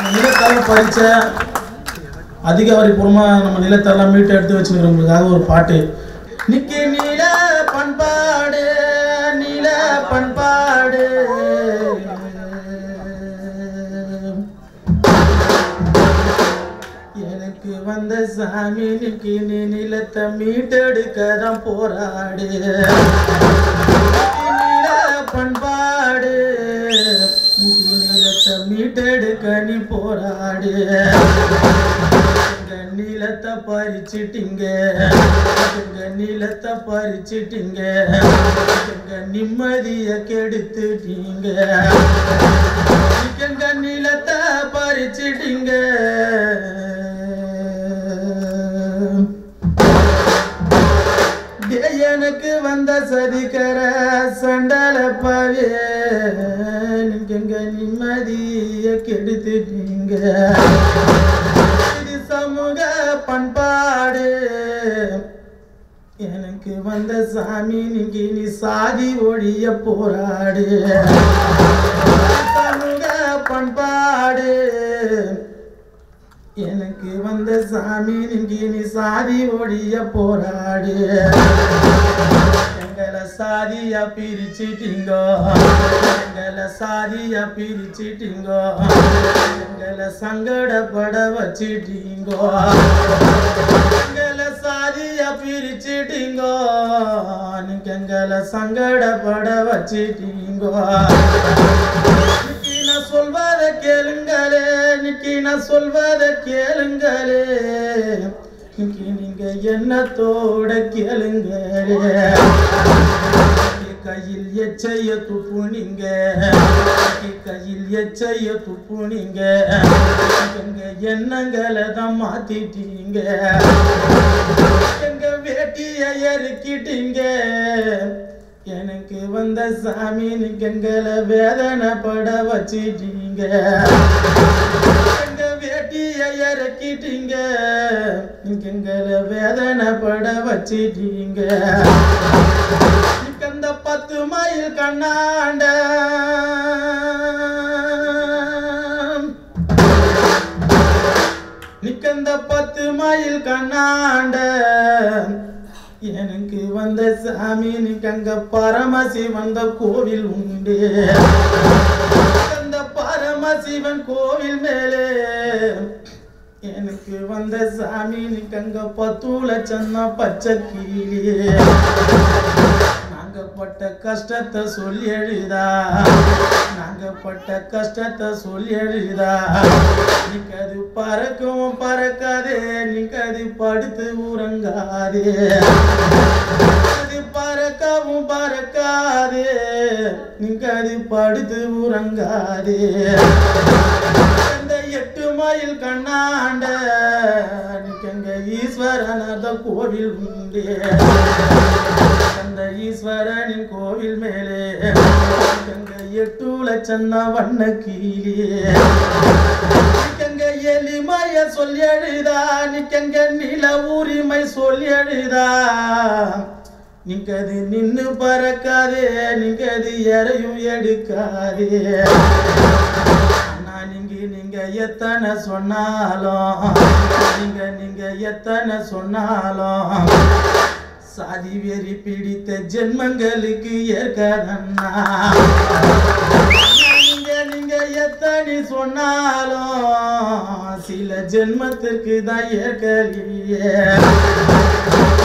நிலத்தால பறிச்ச அதிகாரிபூர்வமாக நம்ம நிலத்தெல்லாம் மீட்டு எடுத்து வச்சுருக்கிறவங்களுக்காக ஒரு பாட்டு நிக்கி நீல பண்பாடு நீல பண்பாடு எனக்கு வந்த சாமி நிக்கி நீ நிலத்தை மீட்டெடுக்க தான் போராடு நீல பண்பாடு நிக்கி நிலத்தை மீட்டெடுக்க நீ போராடு எங்க நிலத்தை பறிச்சிட்டீங்க எங்க நிலத்தை பறிச்சிட்டீங்க எங்க நிம்மதிய கெடுத்துட்டீங்க எங்க நிலத்தை பறிச்சிட்டீங்க டேய், எனக்கு வந்த சதிக்கர சண்டல பாவே நீங்க எங்க நிம்மதிய கெடுத்துட்டீங்க இது சமூக பண்பாடு எனக்கு வந்த சாமி நீங்க நீ சாதி ஒழிய போராடு சமூக பண்பாடு எனக்கு வந்த சாமி நீங்க நீ சாதி ஒழிய போராடு எங்களை சாதியா பிரிச்சிட்டீங்கோ எங்களை சாதியா பிரிச்சிட்டீங்கோ எங்களை சங்கடப்பட வச்சிட்டீங்கோ எங்களை சாதியா பிரிச்சிட்டீங்கோ நீங்க எங்களை சங்கடப்பட வச்சிட்டீங்கோ இன்னைக்கு நான் சொல்வத கேளுங்களே இன்னைக்கு நான் சொல்வத கேளுங்களே இன்னைக்கு நீங்க எண்ணத்தோட கேளுங்களே கையில் எச்சைய துப்பு நீங்க கையில் எச்சைய துப்பு நீங்க எங்க எண்ணங்களை தான் மாத்திட்டீங்க எங்க வேட்டிய எறுக்கிட்டீங்க எனக்கு வந்த சாமி நீங்க எங்களை வேதனைப்பட வச்சிட்டீங்க எங்க வேட்டிய இறக்கிட்டீங்க நீங்க எங்களை வேதனைப்பட வச்சிட்டீங்க நீங்க அந்த பத்து மைல் கண்ணாண்ட நிக்கந்த பத்து மைல் கண்ணாண்ட எனக்கு வந்த சாமி நிக்கங்க பரமசிவன் கோவில் உண்டு அந்த பரமசிவன் கோவில் மேலே எனக்கு வந்த சாமி நிக்கங்க பத்து லட்சம் தான் பச்சை கீழே நாங்க பட்ட கஷ்டத்தை சொல்லி எழுதா நாங்க பட்ட கஷ்டத்தை சொல்லி எழுதா நீங்க அது பறக்கவும் பறக்காதே நீங்க அது படுத்து உறங்காதே அது பறக்கவும் பறக்காதே நீங்க அது படுத்து உறங்காதே அந்த எட்டு மைல் கண்ணாண்ட நிக்கங்க ஈஸ்வரனத கோவில் உண்டு அந்த ஈஸ்வரனின் கோவில் மேலே நிக்கங்க எட்டு லட்சம் வண்ண கீழே நிக்கங்க எளிமைய சொல்லி எழுதா நிக்கங்க நில உரிமை சொல்லி எழுதா நீங்க அது நின்னு பறக்காதே நீங்க அது எறையும் எடுக்காதே ஆனா நீங்க நீங்க எத்தனை சொன்னாலும் நீங்க நீங்க எத்தனை சொன்னாலும் சாதி வெறி பிடித்த ஜென்மங்களுக்கு ஏற்காதண்ணா நீங்க நீங்க எத்தனை சொன்னாலும் சில ஜென்மத்திற்கு தான் ஏற்கலையே